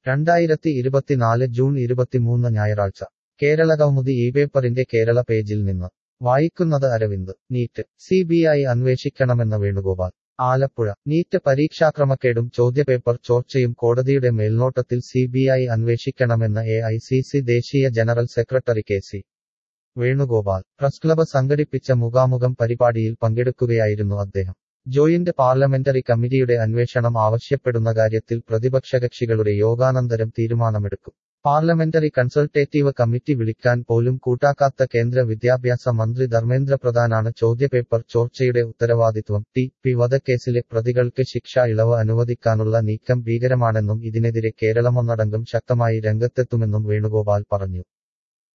രണ്ടായിരത്തി ഇരുപത്തിനാല് ജൂൺ ഇരുപത്തിമൂന്ന് ഞായറാഴ്ച കേരള കൗമുദി ഈ പേപ്പറിന്റെ കേരള പേജിൽ നിന്ന് വായിക്കുന്നത് Aravind NEET C B I അന്വേഷിക്കണമെന്ന വേണുഗോപാൽ ആലപ്പുഴ നീറ്റ് പരീക്ഷാക്രമക്കേടും ചോദ്യപേപ്പർ ചോർച്ചയും കോടതിയുടെ മേൽനോട്ടത്തിൽ സി ബി ഐ അന്വേഷിക്കണമെന്ന് എ ഐ സി സി ദേശീയ general secretary K C Venugopal press club സംഘടിപ്പിച്ച മുഖാമുഖം പരിപാടിയിൽ പങ്കെടുക്കുകയായിരുന്നു അദ്ദേഹം ജോയിന്റ് പാർലമെന്ററി കമ്മിറ്റിയുടെ അന്വേഷണം ആവശ്യപ്പെടുന്ന കാര്യത്തിൽ പ്രതിപക്ഷകക്ഷികളുടെ യോഗാനന്തരം തീരുമാനമെടുക്കും പാർലമെന്ററി കൺസൾട്ടേറ്റീവ് കമ്മിറ്റി വിളിക്കാൻ പോലും കൂട്ടാക്കാത്ത കേന്ദ്ര വിദ്യാഭ്യാസ മന്ത്രി ധർമ്മേന്ദ്ര പ്രധാനാണ് ചോദ്യപേപ്പർ ചോർച്ചയുടെ ഉത്തരവാദിത്വം ടി പി വധക്കേസിലെ പ്രതികൾക്ക് ശിക്ഷ ഇളവ് അനുവദിക്കാനുള്ള നീക്കം ഭീകരമാണെന്നും ഇതിനെതിരെ കേരളമൊന്നടങ്കം ശക്തമായി രംഗത്തെത്തുമെന്നും വേണുഗോപാൽ പറഞ്ഞു